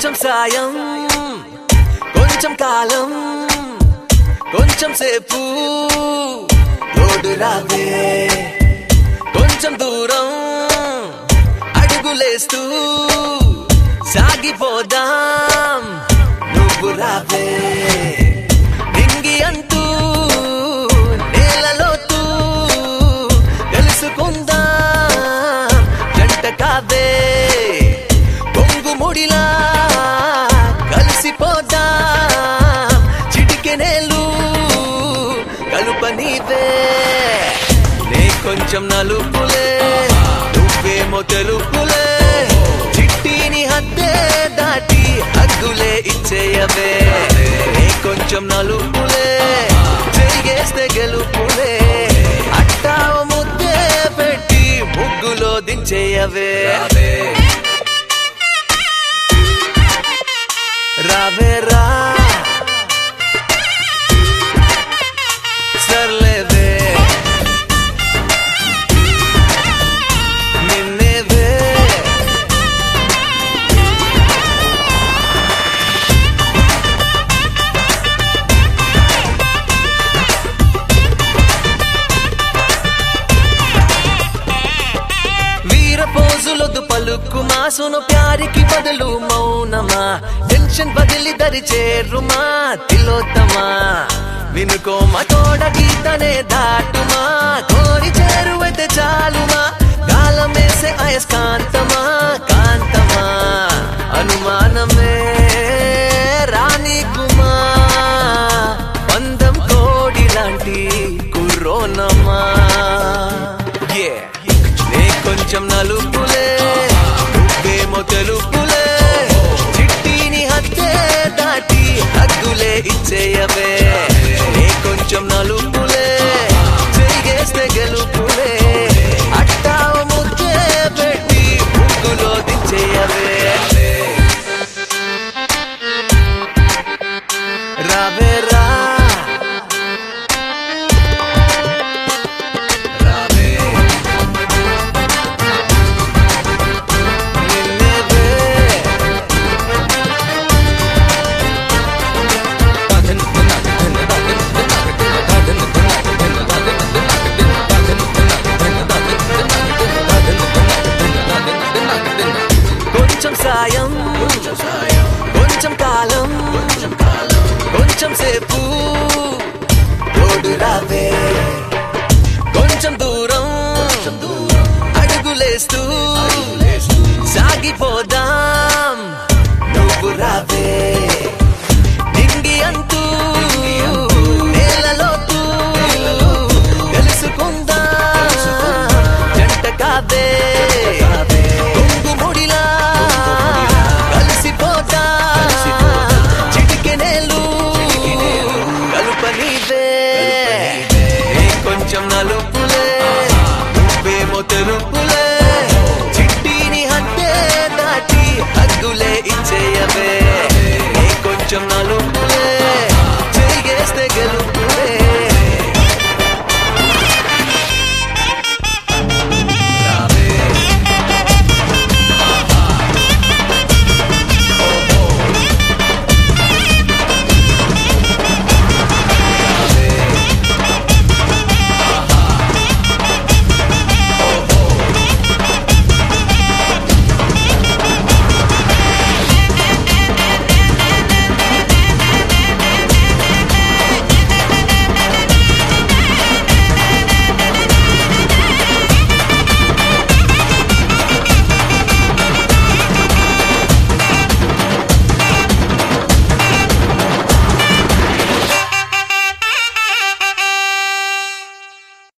కొంచెం సాయం కొంచెం కాలం కొంచెం సేపు తోడు రావే కొంచెం దూరం అడుగులేస్తూ సాగిపోదాం నువ్వు రావే నింగి అంటూ నేలలోతూ తెలుసుకుందాం జంట కావే కొంగు ముడిలా కలిసిపోదాం చిటికెనేలు కలుపనీవే నే కొంచెం నలుపులే నువ్వేమో తెలుపులే చిట్టిని హద్దే దాటి హద్దులే ఇచ్చేయవే నే కొంచెం నలుపులే చెరిగేస్తే గెలుపులే అట్టా ఓ ముద్దే పెట్టి ముగ్గులో దించేయవే రావే రా సర్లేవే నిన్నేవే వీర పోజులొద్దు పలుకు మాసును ప్యారికి బదులు మౌనమా టెన్షన్ బదిలి దరి చేరుమా తిలోత్తమా వినుకోమ తోడ గీతనే దాటుమా కోరి చేరువైతే చాలుమా కాలమేసే అయస్కాంతమా కాంతమా అనుమానమే రాణి కుమా పందం కోడి లాంటి కుర్రోనమా Yeah. నే కొంచెం నలుపులే నువ్వేమో తెలుపులే చిట్టిని హద్దే దాటి హద్దులే ఇచ్చేయవే నే కొంచెం నలుపు